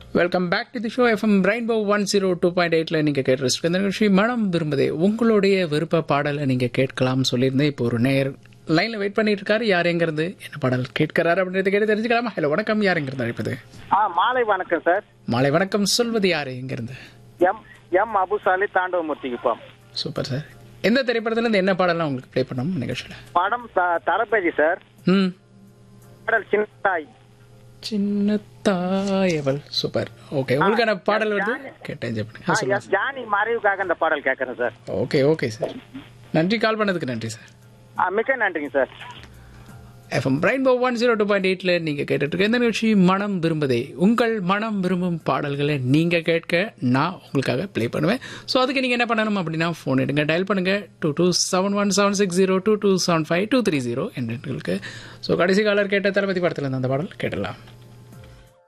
welcome back to the show FM rainbow one zero two point எயிட்ல நீங்க கேட்டு இந்த நிகழ்ச்சி மனம் விரும்புதே உங்களுடைய விருப்ப பாடலை நீங்க கேட்கலாம் சொல்லியிருந்தேன் இப்போ ஒரு நேர் லைன்ல வெயிட் பண்ணிட்டு இருக்காரு யார் எங்கிருந்து என்ன பாடல் கேட்கிறாரு அப்படின்றத கேட்டு தெரிஞ்சுக்கலாமா ஹலோ வணக்கம் யார் எங்கிருந்து அழைப்பது ஆ மாலை வணக்கம் சார் மாலை வணக்கம் சொல்வது யாரு எங்கிருந்து M M Abusali Thandavamoorthy Kuppam super sir எந்த திரைப்படத்துல இருந்து என்ன பாடலாம் உங்களுக்கு ப்ளே பண்ணோம் நிகழ்ச்சியில படம் த- தளபதி சார் ம் பாடல் சின்னத்தாய் சின்ன தாயவள் சூப்பர் ஓகே உங்களுக்கான பாடல் வந்து கேட்டு என்ஜாய் பண்ணுங்க ஆ, ஆ, சொல்லுங்க எஸ் ஜானி மறைவுக்காக இந்த பாடல் கேட்கறேன் சார் ஓகே ஓகே சார் நன்றி கால் பண்ணதுக்கு நன்றி சார் ஆ, மிக்க நன்றிங்க sir FM rainbow one zero two point எயிட்ல நீங்க கேட்டுட்டு இருக்க இந்த நிகழ்ச்சி மனம் விரும்புதே உங்கள் மனம் விரும்பும் பாடல்களை நீங்க கேட்க நான் உங்களுக்காக ப்ளே பண்ணுவேன் ஸோ அதுக்கு நீங்க என்ன பண்ணணும் அப்படின்னா ஃபோன் எடுங்க டயல் பண்ணுங்க two two seven one seven six zero two two seven five two three zero எங்களுக்கு ஸோ கடைசி காலர் கேட்ட தளபதி படத்தில் இருந்து அந்த பாடல் கேட்டலாம்